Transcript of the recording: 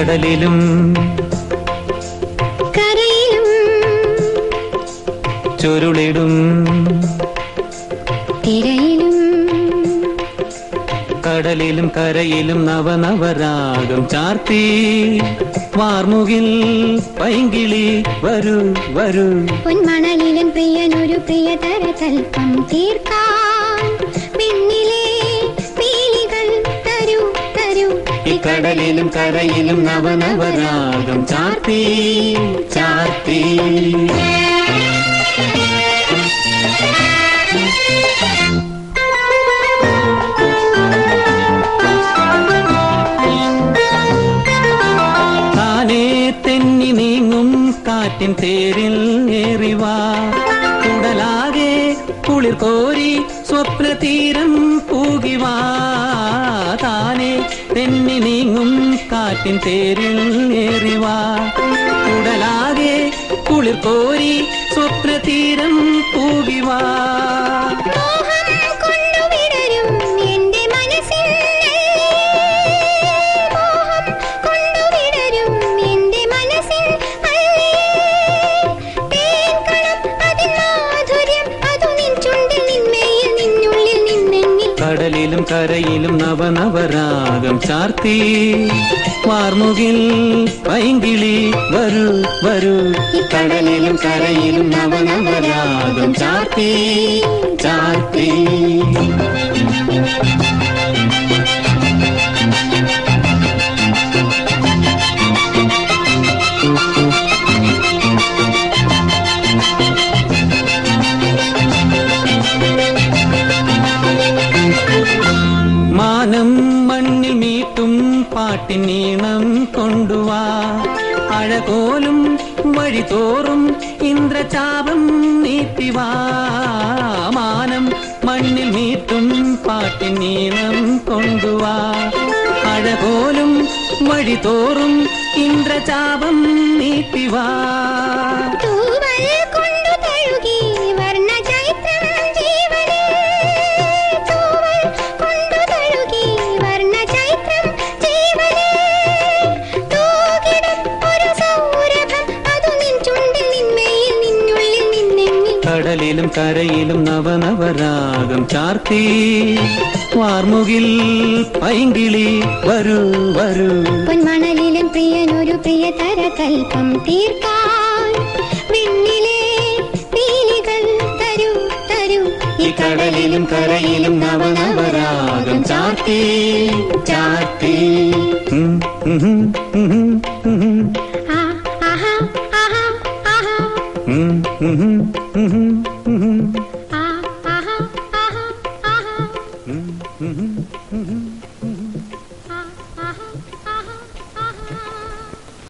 കടലിലും കരയിലും ചുരുളിടും തിരയിലും കടലിലും കരയിലും നവനവരാഗം ചാർത്തി വാർമുകിൽ പൈങ്കിളി വരൂ വരൂ പൊന്മണലിലും പ്രിയനൊരു പ്രിയതര കൽപ്പം തീർക്കാൻ പിന്നിലെ പീലികൾ തരൂ തരൂ ഇക്കടലിലും കരയിലും നവനവരാഗം ചാർത്തി ചാർത്തി താനേ തെന്നി നീങ്ങും കാറ്റിൻ തേരിൽ ഏറിവാ കുടലാകെ കുളിർ കോരി സ്വപ്നതീരം പൂകിവാ താനേ തെന്നി നീങ്ങും കാറ്റിൻ തേരിൽ ഏറിവാ കുടലാകെ കുളിർ കോരി സ്വപ്നതീരം പൂകിവാ മോഹം കൊണ്ടുവിടരും എന്റെ മനസ്സിൽ മോഹം കൊണ്ടുവിടരും എന്റെ മനസ്സിൽ തേൻകണം അതിൻ മാധുര്യം അതു നിൻ ചുണ്ടിൽ നിന്മയിൽ നിന്നുള്ളിൽ നിന്നെന്നിൽ കടലിലും കരയിലും നവനവരാഗം ചാർത്തി വാർമുകിൽ പൈങ്കിളി വരൂ വരൂ കടലിലും കരയിലും നവനവരാഗം ചാർത്തി ചാർത്തി മാനം മണ്ണിൽ മീട്ടും പാട്ടിനീണം കൊണ്ടുവാ അഴകോലും വഴി തോറും ഇന്ദ്രചാപം നീട്ടിവാ മാനം മണ്ണിൽ മീട്ടും പാട്ടിനീണം കൊണ്ടുവാ അഴകോലും വഴി തോറും ഇന്ദ്രചാപം നീട്ടിവാ തൂവൽ കൊണ്ടു തഴുകി വർണ്ണ ചൈത്രം ജീവനെ തൂവൽ കൊണ്ടു തഴുകി വർണ്ണ ചൈത്രം ജീവനെ തൂകിടും ഒരു സൗരഭം അതു നിൻ ചുണ്ടിൽ നിന്മയിൽ നിന്നുള്ളിൽ നിന്നെന്നിൽ കടലിലും കരയിലും നവനവരാഗം ചാർത്തി വാർമുകിൽ പൈങ്കിളി വരൂ വരൂ പൊന്മണലിലും പ്രിയനൊരു പ്രിയതര കൽപ്പം തീർക്കാൻ വിണ്ണിലെ പീലികൾ തരൂ തരൂ ഈ കടലിലും കരയിലും നവനവരാഗം ചാർത്തി ചാർത്തി ഉം, ഉം, ഉം, ഉം, ഉം, ആ ആഹാ ആഹാ ആഹാ ഉം, ഉം, ഉം, ഉം, ഉം.